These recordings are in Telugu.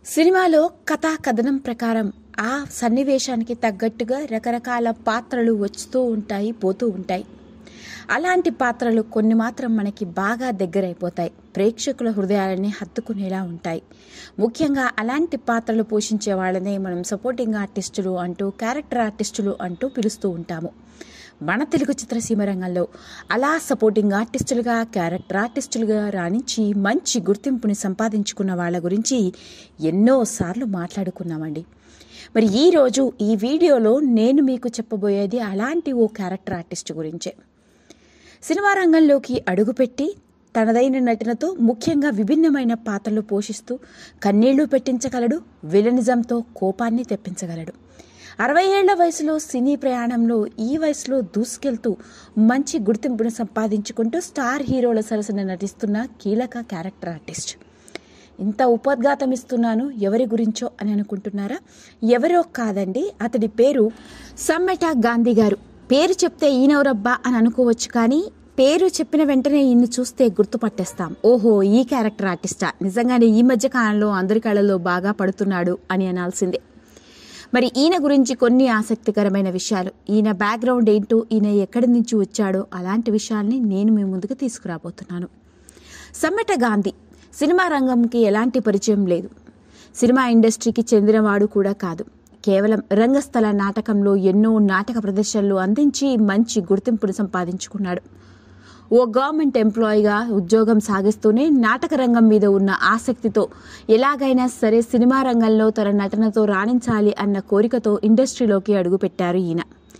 సినిమాలో కథా కథనం ప్రకారం ఆ సన్నివేశానికి తగ్గట్టుగా రకరకాల పాత్రలు వస్తూ ఉంటాయి పోతూ ఉంటాయి అలాంటి పాత్రలు కొన్ని మాత్రం మనకి బాగా దగ్గరైపోతాయి ప్రేక్షకుల హృదయాలని హత్తుకునేలా ఉంటాయి ముఖ్యంగా అలాంటి పాత్రలు పోషించే వాళ్ళనే మనం సపోర్టింగ్ ఆర్టిస్టులు అంటూ క్యారెక్టర్ ఆర్టిస్టులు అంటూ పిలుస్తూ ఉంటాము మన తెలుగు చిత్రసీమ రంగంలో అలా సపోర్టింగ్ ఆర్టిస్టులుగా క్యారెక్టర్ ఆర్టిస్టులుగా రాణించి మంచి గుర్తింపుని సంపాదించుకున్న వాళ్ళ గురించి ఎన్నోసార్లు మాట్లాడుకున్నామండి మరి ఈరోజు ఈ వీడియోలో నేను మీకు చెప్పబోయేది అలాంటి ఓ క్యారెక్టర్ ఆర్టిస్ట్ గురించే సినిమా రంగంలోకి అడుగుపెట్టి తనదైన నటనతో ముఖ్యంగా విభిన్నమైన పాత్రలు పోషిస్తూ కన్నీళ్లు పెట్టించగలడు విలనిజంతో కోపాన్ని తెప్పించగలడు అరవై ఏళ్ల వయసులో సినీ ప్రయాణంలో ఈ వయసులో దూసుకెళ్తూ మంచి గుర్తింపును సంపాదించుకుంటూ స్టార్ హీరోల సరసన నటిస్తున్న కీలక క్యారెక్టర్ ఆర్టిస్ట్ ఇంత ఉపోద్ఘాతం ఇస్తున్నాను ఎవరి గురించో అని అనుకుంటున్నారా ఎవరో కాదండి అతడి పేరు సమ్మెట గాంధీ గారు పేరు చెప్తే ఈయనవరబ్బా అని అనుకోవచ్చు కానీ పేరు చెప్పిన వెంటనే ఈయన్ని చూస్తే గుర్తుపట్టేస్తాం ఓహో ఈ క్యారెక్టర్ ఆర్టిస్టా నిజంగానే ఈ మధ్య కాలంలో అందరి కళలో బాగా పడుతున్నాడు అని అనాల్సిందే మరి ఈయన గురించి కొన్ని ఆసక్తికరమైన విషయాలు ఈయన బ్యాక్గ్రౌండ్ ఏంటో ఈయన ఎక్కడి నుంచి వచ్చాడో అలాంటి విషయాల్ని నేను మీ ముందుకు తీసుకురాబోతున్నాను సమ్మెట గాంధీ సినిమా రంగంకి ఎలాంటి పరిచయం లేదు సినిమా ఇండస్ట్రీకి చెందినవాడు కూడా కాదు కేవలం రంగస్థల నాటకంలో ఎన్నో నాటక ప్రదర్శనలు అందించి మంచి గుర్తింపును సంపాదించుకున్నాడు ఓ గవర్నమెంట్ ఎంప్లాయీగా ఉద్యోగం సాగిస్తూనే నాటక రంగం మీద ఉన్న ఆసక్తితో ఎలాగైనా సరే సినిమా రంగంలో తన నటనతో రాణించాలి అన్న కోరికతో ఇండస్ట్రీలోకి అడుగుపెట్టారు ఈయన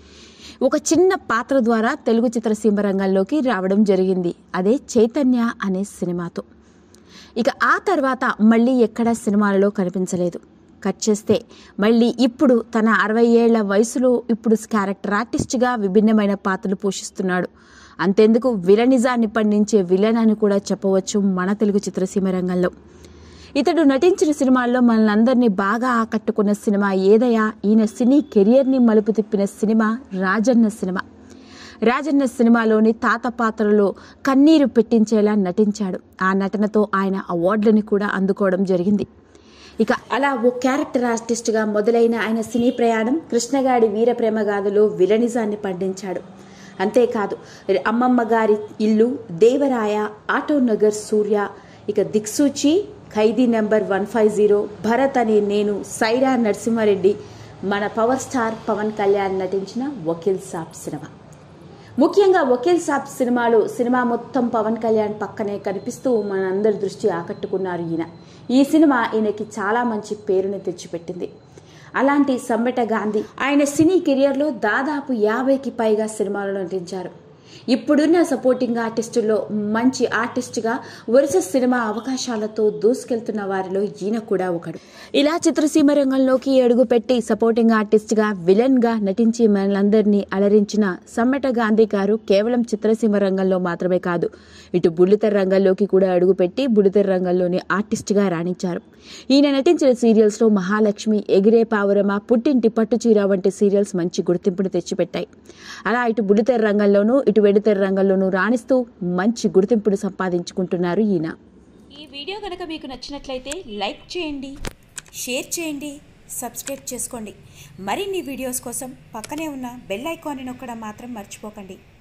ఒక చిన్న పాత్ర ద్వారా తెలుగు చిత్రసీమ రంగంలోకి రావడం జరిగింది అదే చైతన్య అనే సినిమాతో ఇక ఆ తర్వాత మళ్ళీ ఎక్కడా సినిమాలలో కనిపించలేదు కట్ చేస్తే మళ్ళీ ఇప్పుడు తన అరవై ఏళ్ల వయసులో ఇప్పుడు క్యారెక్టర్ ఆర్టిస్ట్గా విభిన్నమైన పాత్రలు పోషిస్తున్నాడు అంతెందుకు విలనిజాన్ని పండించే విలన్ అని కూడా చెప్పవచ్చు మన తెలుగు చిత్రసీమ రంగంలో ఇతడు నటించిన సినిమాల్లో మనల్ని అందరినీ బాగా ఆకట్టుకున్న సినిమా ఏదయా ఈయన సినీ కెరియర్ని మలుపు తిప్పిన సినిమా రాజన్న సినిమా రాజన్న సినిమాలోని తాత పాత్రలో కన్నీరు పెట్టించేలా నటించాడు ఆ నటనతో ఆయన అవార్డులని కూడా అందుకోవడం జరిగింది ఇక అలా ఓ క్యారెక్టర్ ఆర్టిస్ట్గా మొదలైన ఆయన సినీ ప్రయాణం కృష్ణగాడి వీరప్రేమ గాథలో విలనిజాన్ని పండించాడు అంతేకాదు అమ్మమ్మ గారి ఇల్లు దేవరాయ ఆటో నగర్ సూర్య ఇక Diksuchi Khaidi number one five zero Bharat అనే నేను సైరా నరసింహారెడ్డి మన పవర్ స్టార్ పవన్ కళ్యాణ్ నటించిన వకీల్ సాబ్ సినిమా ముఖ్యంగా వకీల్ సాబ్ సినిమాలో సినిమా మొత్తం పవన్ కళ్యాణ్ పక్కనే కనిపిస్తూ మనందరి దృష్టి ఆకట్టుకున్నారు ఈయన ఈ సినిమా ఈయనకి చాలా మంచి పేరుని తెచ్చిపెట్టింది అలాంటి సంబెట గాంధీ ఆయన సినీ కెరియర్లో దాదాపు యాభైకి పైగా సినిమాలు నటించారు ఇప్పుడున్న సపోర్టింగ్ ఆర్టిస్టుల్లో మంచి ఆర్టిస్ట్గా వరుస సినిమా అవకాశాలతో దూసుకెళ్తున్న వారిలో ఈయన కూడా ఒకడు ఇలా చిత్రసీమ రంగంలోకి అడుగుపెట్టి సపోర్టింగ్ ఆర్టిస్ట్గా విలన్గా నటించి మనలందరినీ అలరించిన సమ్మెట గాంధీ గారు కేవలం చిత్రసీమ రంగంలో మాత్రమే కాదు ఇటు బుల్లితెర రంగంలోకి కూడా అడుగుపెట్టి బుల్లితెర రంగంలోని ఆర్టిస్ట్గా రాణించారు ఈయన నటించిన సీరియల్స్లో మహాలక్ష్మి ఎగిరే పావురమ పుట్టింటి పట్టుచీర వంటి సీరియల్స్ మంచి గుర్తింపును తెచ్చిపెట్టాయి అలా ఇటు బుల్లితెర రంగంలోనూ ఇటు వెడితెర రంగంలోనూ రాణిస్తూ మంచి గుర్తింపును సంపాదించుకుంటున్నారు ఈయన ఈ వీడియో కనుక మీకు నచ్చినట్లయితే లైక్ చేయండి షేర్ చేయండి సబ్స్క్రైబ్ చేసుకోండి మరిన్ని వీడియోస్ కోసం పక్కనే ఉన్న బెల్ ఐకాన్ని నొక్కడం మాత్రం మర్చిపోకండి